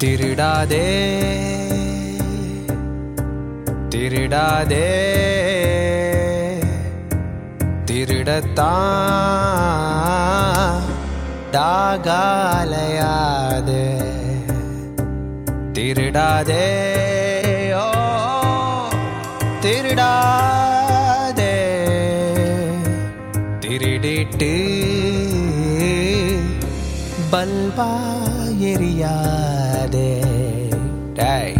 திருடாதே திருடாதே திருடத்தான் டாகாலையாதே திருடாதே ஓ திருடாதே திருடிட்டு பல்பா எரியாதே டேய்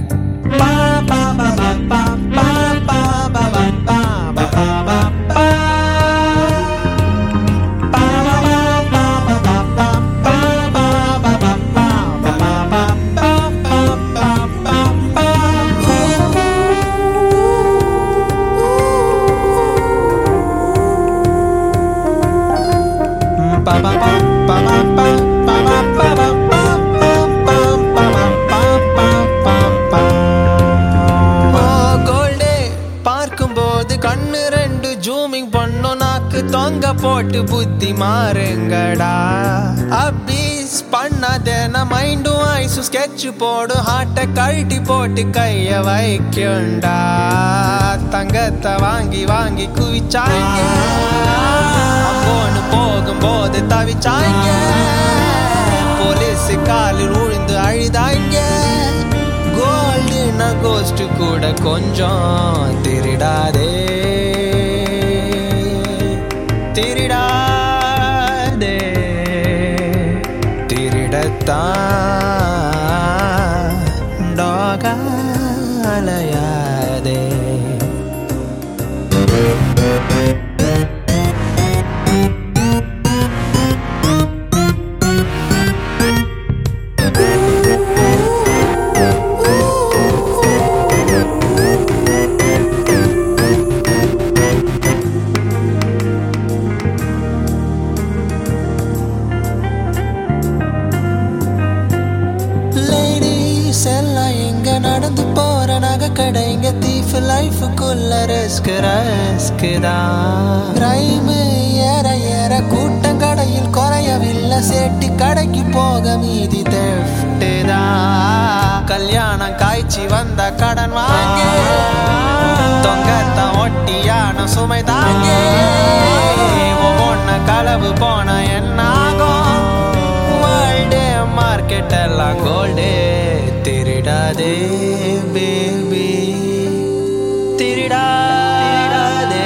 கோல்டே பார்க்கும்போது கண்ணு ரெண்டு ஜூமிங் பண்ணும் நாக்கு தொங்க போட்டு புத்தி மாறுங்கடா அபீஸ் பண்ணாதேன மைண்டும் ஐஸும் ஸ்கெட்ச் போடு ஹார்ட்டை கழட்டி போட்டு கைய வைக்குண்டா தங்கத்தை வாங்கி வாங்கி குவிச்சாங்க போன்னு போகும்போது தவிச்சாங்க போலீஸ் காலில் உழுந்து அழுதாங்க கோல்டுனா கோஸ்ட் கூட கொஞ்சம் திருடாதே திருடாதே திருடத்தான் டாகாலையாதே லேடிஸ் எல்லாம் எங்க நடந்து போற நகை கடை இங்க தீஃப் லைஃபுக்குள்ள ரிஸ்க் ரஸ்க் தான் கிரைமு ஏற ஏற கூட்டம் கடையில் குறையவில்லை சேட்டி கடைக்கு போக மீதி தெஃப்ட் தான் கல்யாணம் காய்ச்சி வந்த கடன் வாங்க தொங்கத்தான் ஒட்டியான சுமை தாங்க ஒவ்வொன்னு களவு போன என்னாகும் வேர்ல்டு மார்க்கெட் எல்லாம் கோல்டு திருடாதே பேபி திருடாதே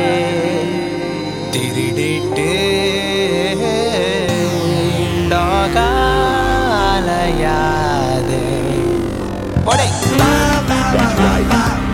திருடிட்டு டாகாலையாதே ஒடே